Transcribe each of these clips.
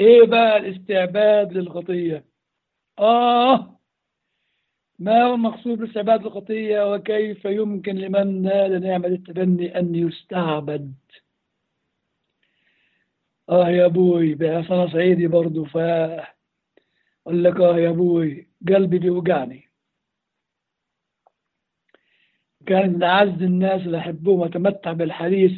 ايه بقى الاستعباد للخطية اه ما هو المقصود باستعباد الخطية وكيف يمكن لمن نال نعمة التبني أن يستعبد اه يا ابوي بقى انا صعيدي برضو ف اقول لك اه يا ابوي قلبي بيوجعني كان من اعز الناس اللي احبهم واتمتع بالحديث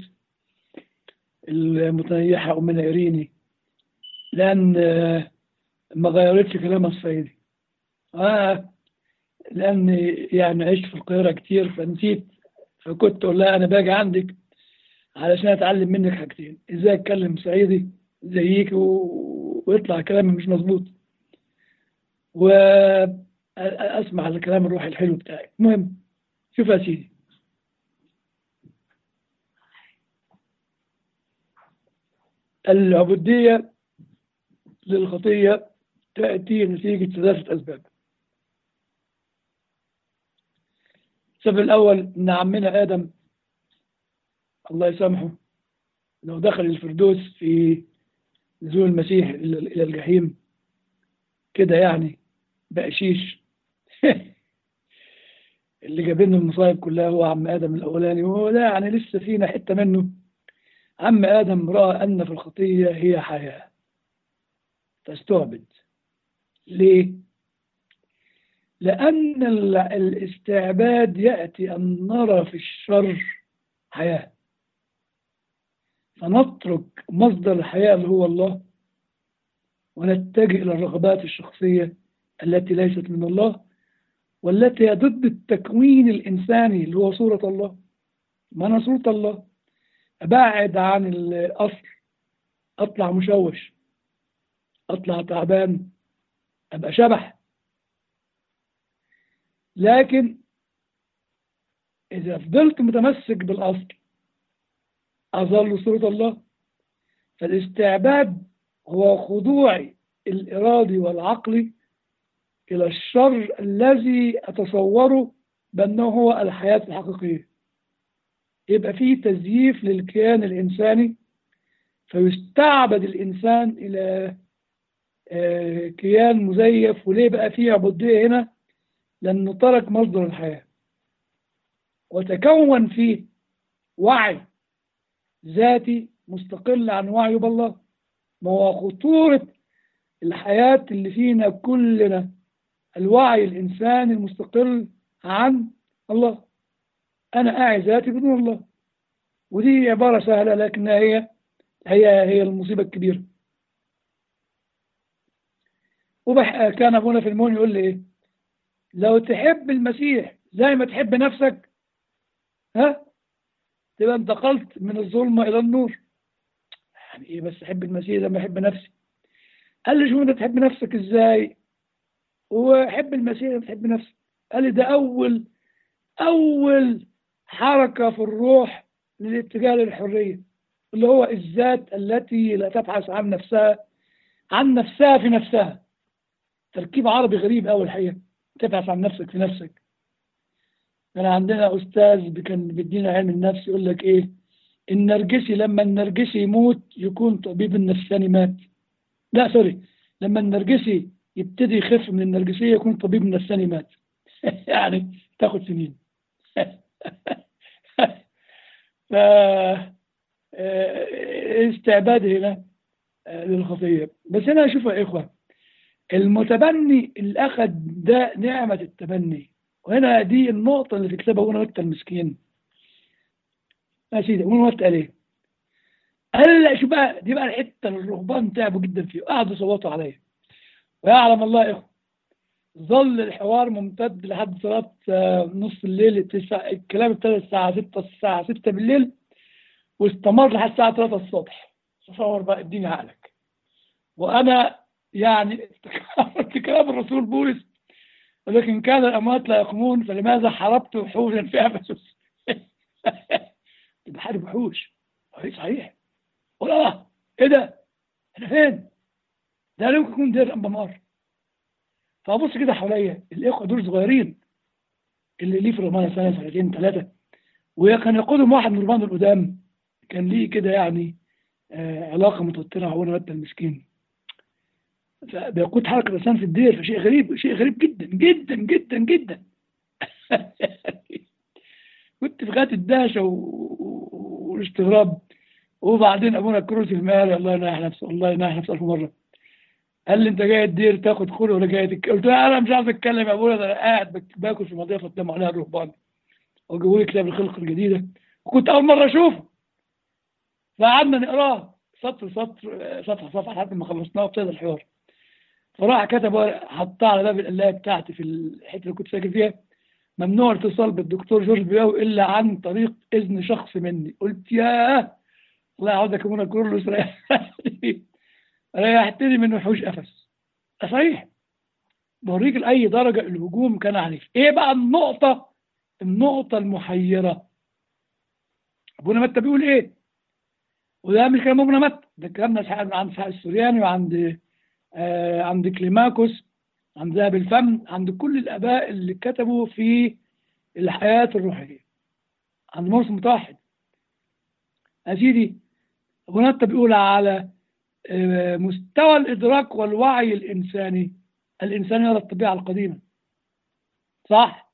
المتنيحه امنا ايريني لان آه، ما غيرتش كلامها الصعيدي اه لان يعني عشت في القاهره كتير فنسيت فكنت اقول لها انا باجي عندك علشان اتعلم منك حاجتين ازاي اتكلم صعيدي زيك و... ويطلع كلامي مش مظبوط واسمع الكلام الروحي الحلو بتاعي المهم شوف يا سيدي العبودية للخطية تأتي نتيجة ثلاثة أسباب السبب الأول إن عمنا آدم الله يسامحه لو دخل الفردوس في نزول المسيح إلى إلى الجحيم كده يعني بقشيش اللي جاب لنا المصايب كلها هو عم آدم الأولاني وهو ده يعني لسه فينا حتة منه عم آدم رأى أن في الخطية هي حياة فاستعبد ليه؟ لأن ال- الاستعباد يأتي أن نرى في الشر حياة فنترك مصدر الحياة اللي هو الله ونتجه إلى الرغبات الشخصية التي ليست من الله والتي هي ضد التكوين الإنساني اللي هو صورة الله ما أنا صورة الله أبعد عن الأصل أطلع مشوش أطلع تعبان أبقى شبح لكن إذا فضلت متمسك بالأصل أظل صورة الله فالاستعباد هو خضوعي الإرادي والعقلي إلى الشر الذي أتصوره بأنه هو الحياة الحقيقية يبقى فيه تزييف للكيان الإنساني فيستعبد الإنسان إلى آه، كيان مزيف وليه بقى فيه عبودية هنا لأنه ترك مصدر الحياة وتكون فيه وعي ذاتي مستقل عن وعيه بالله ما هو خطورة الحياة اللي فينا كلنا الوعي الإنساني المستقل عن الله أنا أعي ذاتي بدون الله ودي عبارة سهلة لكنها هي هي هي المصيبة الكبيرة وبح كان أبونا في المون يقول لي إيه لو تحب المسيح زي ما تحب نفسك ها تبقى انتقلت من الظلمة إلى النور يعني إيه بس أحب المسيح زي ما أحب نفسي قال لي شو أنت تحب نفسك إزاي وحب المسيح زي ما تحب نفسك قال لي ده أول أول حركة في الروح للاتجاه للحرية اللي هو الذات التي لا تبحث عن نفسها عن نفسها في نفسها تركيب عربي غريب أوي الحقيقة تبحث عن نفسك في نفسك كان عندنا أستاذ كان بيدينا علم النفس يقول لك إيه النرجسي لما النرجسي يموت يكون طبيب النفساني مات لا سوري لما النرجسي يبتدي يخف من النرجسية يكون طبيب النفساني مات يعني تاخد سنين ف استعباد هنا للخطية بس هنا أشوف يا إخوة المتبني اللي أخذ ده نعمة التبني وهنا دي النقطة اللي في كتاب أبونا مكة المسكين يا سيدي أبونا مكة قال إيه؟ قال لا شو بقى دي بقى الحتة اللي الرهبان تعبوا جدا فيها قعدوا يصوتوا عليا ويعلم الله يا إخوة ظل الحوار ممتد لحد صلاة نص الليل التسعة الكلام ابتدى الساعة 6 الساعة 6 بالليل واستمر لحد الساعة 3 الصبح تصور بقى اديني عقلك وأنا يعني افتكرت كلام الرسول بولس ولكن كان الأموات لا يقومون فلماذا حاربت وحوشا في أفسس بحارب وحوش صحيح صحيح والله ايه ده احنا فين ده لا يمكن يكون دير أنبمار فأبص كده حواليا الإخوة دول صغيرين اللي ليه في رمضان سنة سنتين ثلاثة وكان يقودهم واحد من رمضان القدام كان ليه كده يعني آه علاقة متوترة هو مادة المسكين فبيقود حركة الإنسان في الدير فشيء غريب شيء غريب جدا جدا جدا جدا كنت في غاية الدهشة و- والاستغراب وبعدين أبونا كروسي المالي الله يناح نفسه الله يناح نفسه ألف مرة قال لي أنت جاي الدير تاخد خلق ولا جاي تتكلم؟ قلت له أنا مش عارف أتكلم يا أبونا ده أنا قاعد بك- باكل في مضيفة قدام عليها الرهبان وجابوا لي كتاب الخلق الجديدة وكنت أول مرة أشوفه فقعدنا نقراه سطر سطر صفحة صفحة لحد ما خلصناه وابتدى الحوار فراح كتب ورقة حطها على باب القلاية بتاعتي في الحتة اللي كنت ساكن فيها ممنوع الاتصال بالدكتور جورج بياوي إلا عن طريق إذن شخص مني قلت ياه الله يعوضك منى كرولوس ريحتني ريحتني من وحوش قفص ده صحيح بوريك لأي درجة الهجوم كان عليه إيه بقى النقطة النقطة المحيرة أبونا متى بيقول إيه وده مش كلام ابن متى ده كلام ناس عند اسحاق السورياني وعند آه عند كليماكوس عند ذهب الفم عند كل الاباء اللي كتبوا في الحياه الروحيه عند مرسى متوحد يا سيدي ابو متى بيقول على آه مستوى الادراك والوعي الانساني الانسان يرى الطبيعه القديمه صح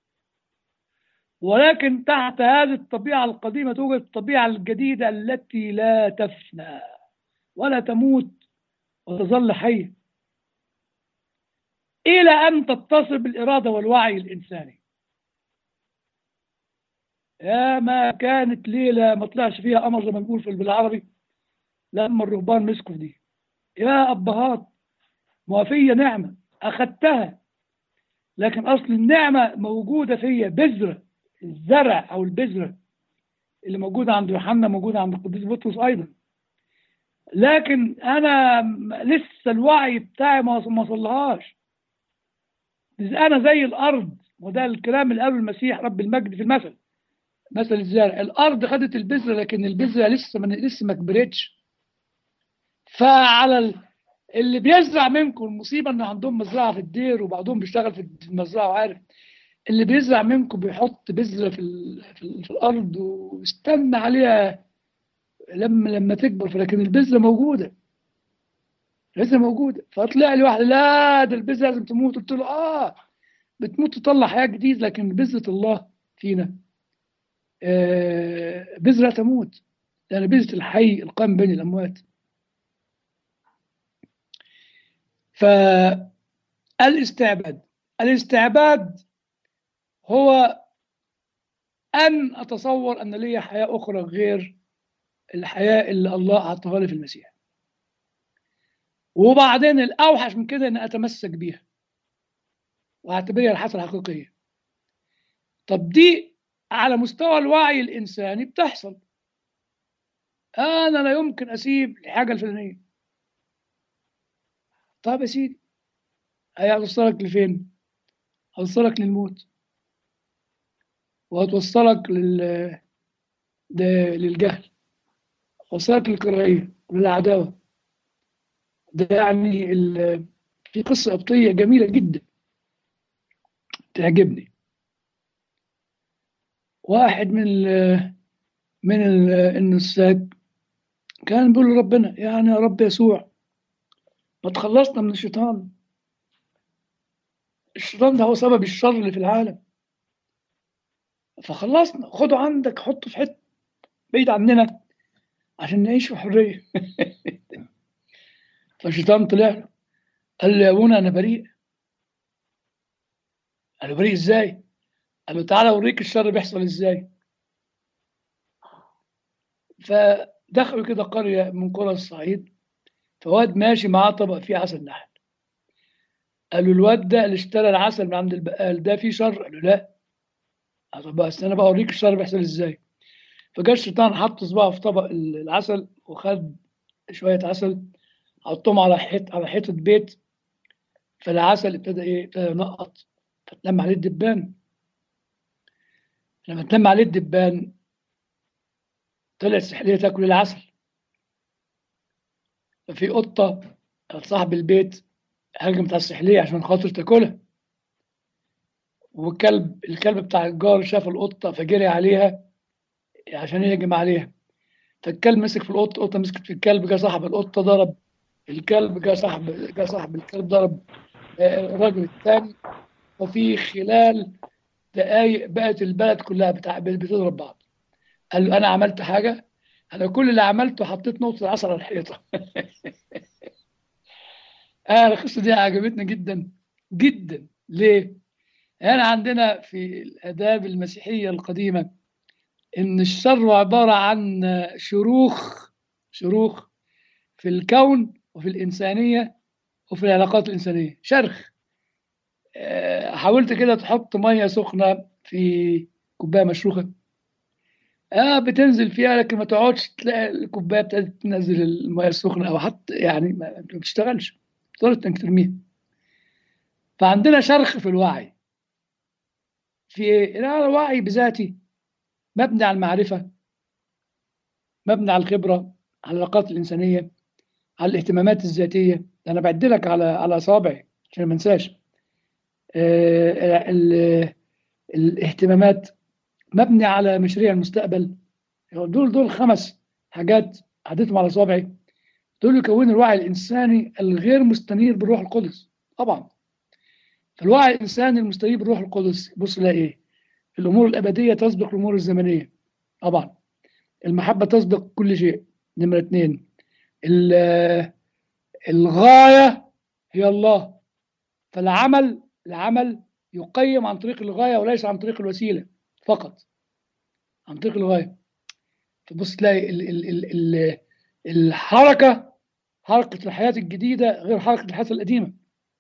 ولكن تحت هذه الطبيعة القديمة توجد الطبيعة الجديدة التي لا تفنى ولا تموت وتظل حية إلى أن تتصل بالإرادة والوعي الإنساني يا ما كانت ليلة ما طلعش فيها قمر زي ما بنقول في بالعربي لما الرهبان مسكوا في دي يا أبهات موافية نعمة أخذتها لكن أصل النعمة موجودة فيا بذرة الزرع او البذره اللي موجوده عند يوحنا موجوده عند القديس بطرس ايضا لكن انا لسه الوعي بتاعي ما ما وصلهاش انا زي الارض وده الكلام اللي قاله المسيح رب المجد في المثل مثل الزرع الارض خدت البذره لكن البذره لسه من لسه ما كبرتش فعلى ال... اللي بيزرع منكم المصيبه ان عندهم مزرعه في الدير وبعضهم بيشتغل في المزرعه وعارف اللي بيزرع منكم بيحط بذرة في, ال... في, ال... في الأرض ويستنى عليها لما لما تكبر لكن البذرة موجودة البذرة موجودة فطلع لي واحد لا ده البذرة لازم تموت قلت له آه بتموت تطلع حياة جديدة لكن بذرة الله فينا آه بذرة تموت لأن بذرة الحي القائم بين الأموات فالاستعباد الاستعباد هو أن أتصور أن لي حياة أخرى غير الحياة اللي الله أعطاها لي في المسيح وبعدين الأوحش من كده أن أتمسك بيها وأعتبرها الحياة الحقيقية طب دي على مستوى الوعي الإنساني بتحصل أنا لا يمكن أسيب الحاجة الفلانية طب يا سيدي هيوصلك لفين؟ هيوصلك للموت وهتوصلك لل ده للجهل وصلك للكراهية وللعداوة ده يعني ال... في قصة قبطية جميلة جدا تعجبني واحد من ال... من ال... النساك كان بيقول لربنا يعني يا رب يسوع ما تخلصنا من الشيطان الشيطان ده هو سبب الشر اللي في العالم فخلصنا خده عندك حطه في حته بعيد عننا عشان نعيش في حريه فالشيطان طلع له قال له يا ابونا انا بريء قال له بريء ازاي؟ قال له تعالى اوريك الشر بيحصل ازاي فدخلوا كده قريه من قرى الصعيد فواد ماشي معاه طبق فيه عسل نحل قال له الواد ده اللي اشترى العسل من عند البقال ده فيه شر قال له لا طب بس انا بقى اوريك الشر بيحصل ازاي فجاء الشيطان حط صباعه في طبق العسل وخد شويه عسل حطهم على حيط على حيطه بيت فالعسل ابتدى ايه ابتدى ينقط فتلم عليه الدبان لما تلم عليه الدبان طلعت سحليه تاكل العسل ففي قطه صاحب البيت هجمت على السحليه عشان خاطر تاكلها والكلب الكلب بتاع الجار شاف القطه فجري عليها عشان يهجم عليها فالكلب مسك في القطه القطه مسكت في الكلب جه صاحب القطه ضرب الكلب جاء صاحب جاء صاحب الكلب ضرب آه، الراجل الثاني وفي خلال دقايق بقت البلد كلها بتاع بتضرب بعض قال له انا عملت حاجه انا كل اللي عملته حطيت نقطه العسل على الحيطه آه القصه دي عجبتني جدا جدا ليه؟ يعني عندنا في الاداب المسيحيه القديمه ان الشر عباره عن شروخ شروخ في الكون وفي الانسانيه وفي العلاقات الانسانيه شرخ آه، حاولت كده تحط ميه سخنه في كوبايه مشروخه اه بتنزل فيها لكن ما تقعدش تلاقي الكوبايه ابتدت تنزل الميه السخنه او حتى يعني ما ما بتشتغلش تقدر انك ترميها فعندنا شرخ في الوعي في ايه؟ لا، الوعي بذاتي مبني على المعرفه مبني على الخبره على العلاقات الانسانيه على الاهتمامات الذاتيه انا بعد لك على على اصابعي عشان ما انساش آه، ال- الاهتمامات مبني على مشاريع المستقبل دول دول خمس حاجات عديتهم على صوابعي دول يكونوا الوعي الانساني الغير مستنير بالروح القدس طبعا فالوعي الانساني المستنير بالروح القدس بص لا ايه الامور الابديه تسبق الامور الزمنيه طبعا المحبه تسبق كل شيء نمره اثنين ال- الغايه هي الله فالعمل العمل يقيم عن طريق الغايه وليس عن طريق الوسيله فقط عن طريق الغايه تبص تلاقي ال ال ال ال الحركه حركه الحياه الجديده غير حركه الحياه القديمه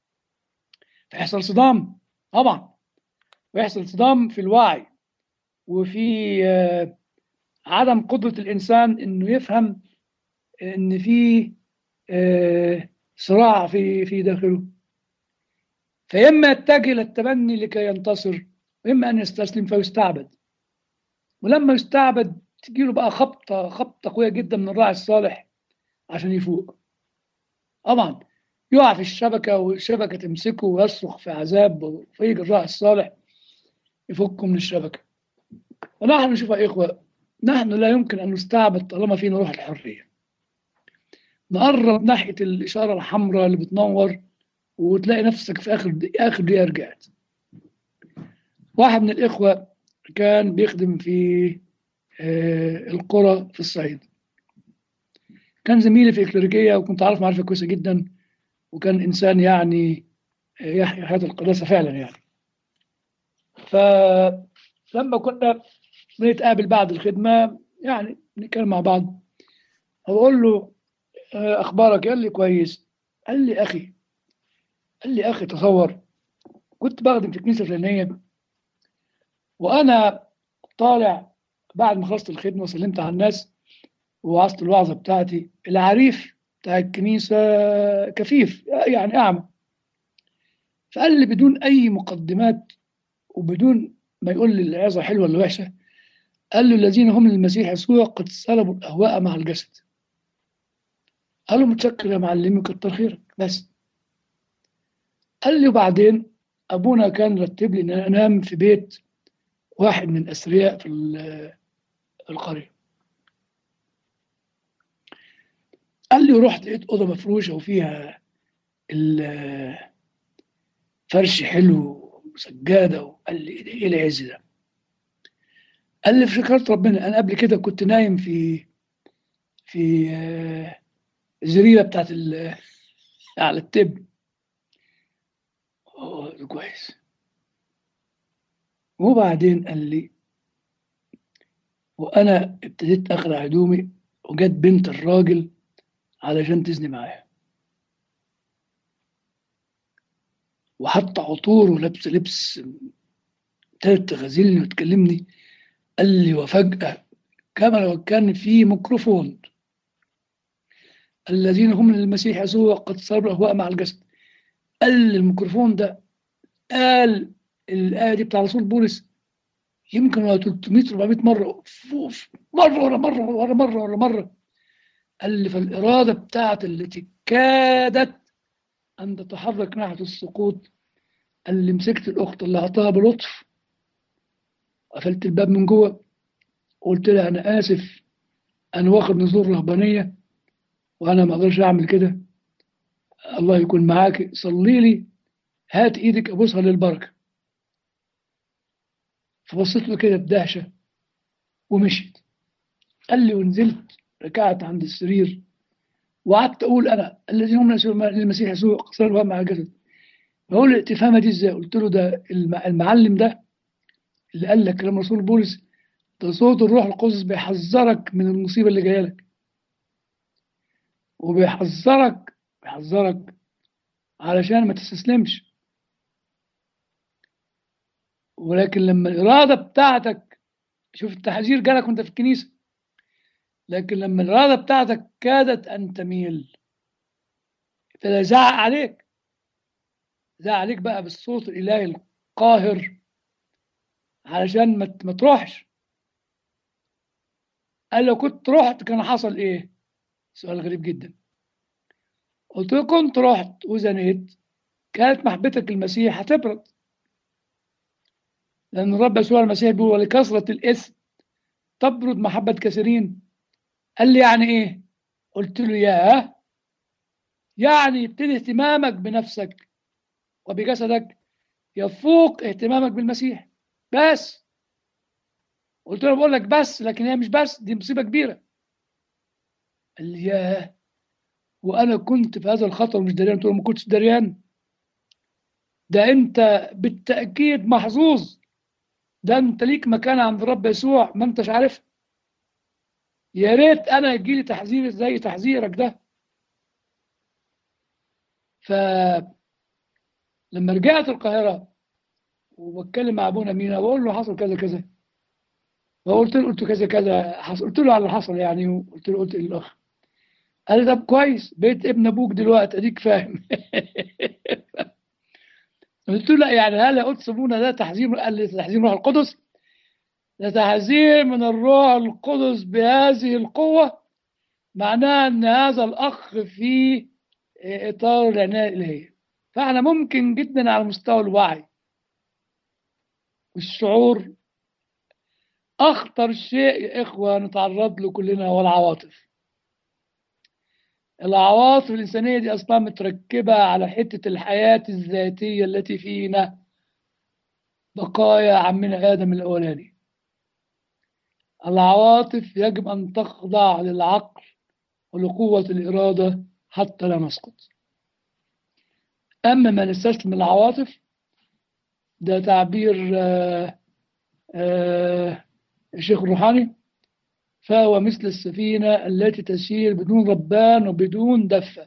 فيحصل صدام طبعا ويحصل صدام في الوعي وفي آه، عدم قدره الانسان انه يفهم ان في آه، صراع في في داخله فإما يتجه للتبني لكي ينتصر وإما أن يستسلم فيستعبد ولما يستعبد تجيله بقى خبطة خبطة قوية جدا من الراعي الصالح عشان يفوق طبعا يقع في الشبكة والشبكة تمسكه ويصرخ في عذاب فيجي الراعي الصالح يفكه من الشبكة ونحن نشوف يا إخوة نحن لا يمكن أن نستعبد طالما فينا روح الحرية نقرب ناحية الإشارة الحمراء اللي بتنور وتلاقي نفسك في آخر دقيقة آخر دقيقة رجعت واحد من الإخوة كان بيخدم في آه، القرى في الصعيد كان زميلي في الكليريكية وكنت عارف معرفة كويسة جدا وكان إنسان يعني آه، يحيي حياة القداسة فعلا يعني فلما كنا بنتقابل بعد الخدمة يعني نتكلم مع بعض أقول له آه، أخبارك قال لي كويس قال لي أخي قال لي أخي تصور كنت بخدم في الكنيسة الفلانية وأنا طالع بعد ما خلصت الخدمة وسلمت على الناس ووعظت الوعظة بتاعتي العريف بتاع الكنيسة كفيف يعني أعمى فقال لي بدون أي مقدمات وبدون ما يقول لي العظة حلوة ولا وحشة قال له الذين هم للمسيح يسوع قد سلبوا الأهواء مع الجسد قال له متشكر يا معلمي كتر خيرك بس قال لي وبعدين أبونا كان رتب لي إن أنا أنام في بيت واحد من أثرياء في ال- القرية قال لي ورحت لقيت أوضة مفروشة وفيها ال- فرش حلو وسجادة وقال لي إيه ده؟ إيه العز ده؟ قال لي فكرت ربنا أنا قبل كده كنت نايم في في آه، الزريبة بتاعت ال- على التب أوه ده كويس وبعدين قال لي وأنا ابتديت أخلع هدومي وجت بنت الراجل علشان تزني معايا وحط عطور ولابسه لبس ابتدت تغازلني وتكلمني قال لي وفجأة كما لو كان في ميكروفون الذين هم للمسيح يسوع قد صاروا الأهواء مع الجسد قال الميكروفون ده قال الآية دي بتاع رسول بولس يمكن ولا 300 400 مرة فوق مرة ورا مرة ورا مرة ورا مرة قال لي فالإرادة بتاعت التي كادت أن تتحرك ناحية السقوط قال لي مسكت الأخت اللي أعطاها بلطف قفلت الباب من جوه وقلت لها أنا آسف أنا واخد نزور رهبانية وأنا ما أقدرش أعمل كده الله يكون معاك صلي لي هات ايدك ابوسها للبركه فبصيت له كده بدهشه ومشيت قال لي ونزلت ركعت عند السرير وقعدت اقول انا الذين هم للمسيح يسوع قصر مع الجسد بقول تفهمها دي ازاي قلت له ده الم- المعلم ده اللي قال لك كلام رسول بولس ده صوت الروح القدس بيحذرك من المصيبه اللي جايه لك وبيحذرك بيحذرك علشان ما تستسلمش ولكن لما الإرادة بتاعتك شوف التحذير جالك وانت في الكنيسة لكن لما الإرادة بتاعتك كادت أن تميل ابتدى زعق عليك زعق عليك بقى بالصوت الإلهي القاهر علشان ما ت- ما تروحش قال لو كنت رحت كان حصل ايه سؤال غريب جدا قلت له كنت رحت وزنيت كانت محبتك المسيح هتبرد لأن الرب يسوع المسيح بيقول ولكثرة الإثم تبرد محبة كثيرين قال لي يعني إيه؟ قلت له ياه يعني يبتدي اهتمامك بنفسك وبجسدك يفوق اهتمامك بالمسيح بس قلت له بقول لك بس لكن هي مش بس دي مصيبة كبيرة قال لي ياه وأنا كنت في هذا الخطر مش دريان قلت له ما كنتش دريان ده أنت بالتأكيد محظوظ ده أنت ليك مكان عند الرب يسوع ما أنتش عارف يا ريت أنا يجيلي تحذير زي تحذيرك ده فلما رجعت القاهرة وبتكلم مع أبونا مينا بقول له حصل كذا كذا فقلت له قلت كذا كذا حصل قلت له على اللي حصل يعني وقلت له قلت للأخ قال لي طب كويس بقيت ابن أبوك دلوقتي أديك فاهم قلت له لا يعني هل قلت سمونا ده تحذير قال لي تحذير روح القدس ده تحذير من الروح القدس بهذه القوة معناه أن هذا الأخ في إطار العناية الإلهية فإحنا ممكن جدا على مستوى الوعي والشعور أخطر شيء يا إخوة نتعرض له كلنا هو العواطف العواطف الإنسانية دي أصلا متركبة على حتة الحياة الذاتية التي فينا بقايا عمنا آدم الأولاني العواطف يجب أن تخضع للعقل ولقوة الإرادة حتى لا نسقط أما من استسلم العواطف ده تعبير آه آه الشيخ الروحاني فهو مثل السفينة التي تسير بدون ربان وبدون دفة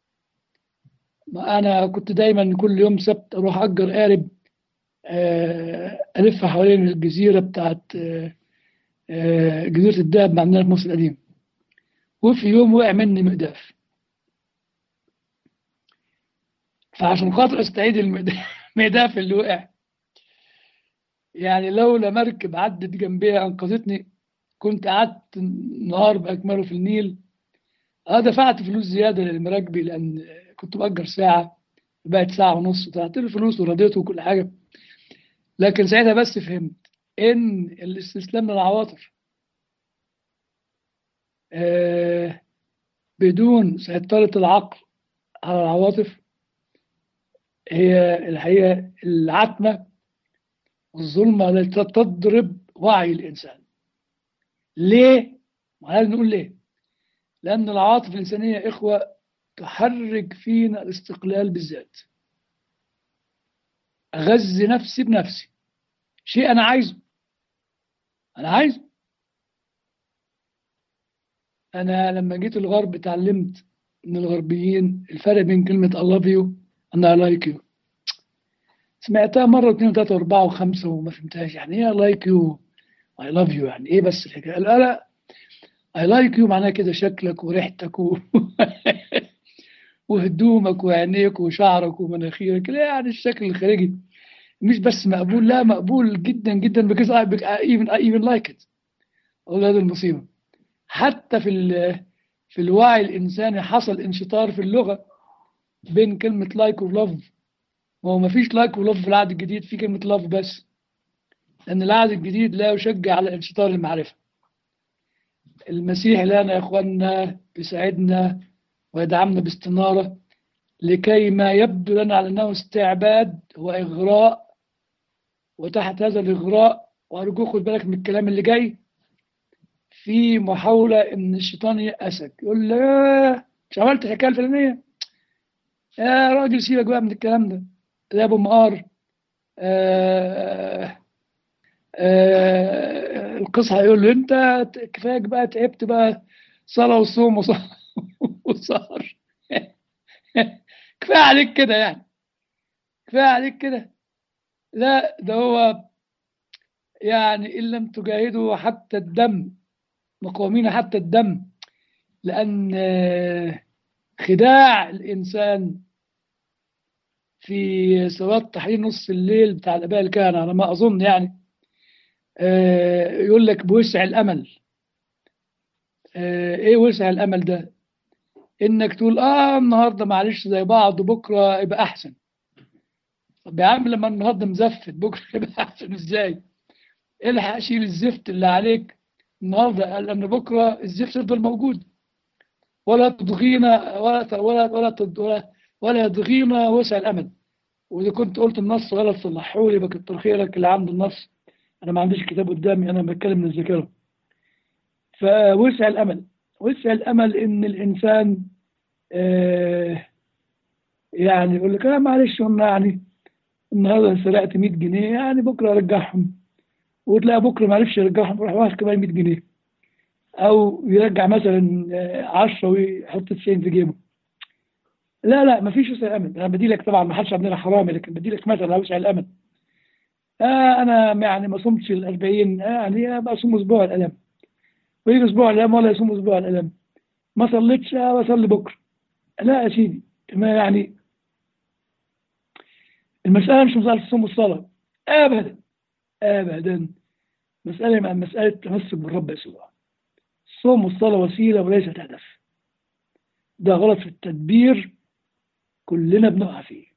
ما أنا كنت دايما كل يوم سبت أروح أجر قارب آه ألف حوالين الجزيرة بتاعت آه آه جزيرة الدهب عندنا في مصر القديم وفي يوم وقع مني مقداف فعشان خاطر استعيد المقداف اللي وقع يعني لولا مركب عدت جنبيها انقذتني كنت قعدت نهار باكمله في النيل اه دفعت فلوس زياده للمراكبي لان كنت باجر ساعه بقت ساعه ونص دفعت له فلوس ورضيته وكل حاجه لكن ساعتها بس فهمت ان الاستسلام للعواطف آه بدون سيطره العقل على العواطف هي الحقيقه العتمه والظلمة التي تضرب وعي الإنسان ليه؟ وهذا نقول ليه؟ لأن العواطف الإنسانية إخوة تحرك فينا الاستقلال بالذات أغذي نفسي بنفسي شيء أنا عايزه أنا عايزه أنا لما جيت الغرب اتعلمت من الغربيين الفرق بين كلمة I love you and I like you سمعتها مرة واثنين وثلاثة وأربعة وخمسة وما فهمتهاش يعني إيه لايك يو اي لاف يو يعني إيه بس الحكاية لا لا اي لايك يو معناها كده شكلك وريحتك و... وهدومك وعينيك وشعرك ومناخيرك لا يعني الشكل الخارجي مش بس مقبول لا مقبول جدا جدا because I, I even I even like it أقول هذه المصيبة حتى في ال... في الوعي الإنساني حصل انشطار في اللغة بين كلمة لايك ولاف وهو ما فيش لايك ولوف في العهد الجديد في كلمة لاف بس لأن العهد الجديد لا يشجع على انشطار المعرفة المسيح لنا يا إخواننا بيساعدنا ويدعمنا باستنارة لكي ما يبدو لنا على أنه استعباد هو إغراء وتحت هذا الإغراء وأرجوك خد بالك من الكلام اللي جاي في محاولة إن الشيطان يأسك يقول لا مش عملت الحكاية الفلانية يا راجل سيبك بقى من الكلام ده ده أبو مقار آه آه القصة هيقول له أنت كفاية بقى تعبت بقى صلاة وصوم وسهر كفاية عليك كده يعني كفاية عليك كده لا ده هو يعني إن لم تجاهدوا حتى الدم مقاومين حتى الدم لأن خداع الإنسان في صلاة تحرير نص الليل بتاع الآباء الكهنة على ما أظن يعني يقول لك بوسع الأمل إيه وسع الأمل ده؟ إنك تقول آه النهاردة معلش زي بعض وبكرة يبقى أحسن طب يا عم لما النهارده مزفت بكره يبقى احسن ازاي؟ الحق شيل الزفت اللي عليك النهارده لان بكره الزفت يفضل موجود ولا تضغينا ولا ولا ولا ولا, ولا يضغينا وسع الامل واذا كنت قلت النص غلط صلحوا لي بكتر خيرك اللي عنده النص انا ما عنديش كتاب قدامي انا بتكلم من الذاكره فوسع الامل وسع الامل ان الانسان آه يعني يقول لك لا معلش قلنا يعني النهارده سرقت 100 جنيه يعني بكره ارجعهم وتلاقي بكره ما عرفش يرجعهم يروح واخد كمان 100 جنيه او يرجع مثلا 10 ويحط 90 في جيبه لا لا ما فيش وسع امل انا بدي لك طبعا ما حدش عندنا حرامي لكن بدي لك مثلا وسع الامل آه انا يعني ما صمتش ال 40 آه يعني بصوم اسبوع الالم ويجي اسبوع الالم ولا يصوم اسبوع الالم ما صليتش آه بصلي بكره لا يا سيدي ما يعني المسألة مش مسألة الصوم والصلاة أبدا أبدا مسألة مع مسألة تمسك بالرب يسوع الصوم والصلاة وسيلة وليست هدف ده غلط في التدبير كلنا بنقع فيه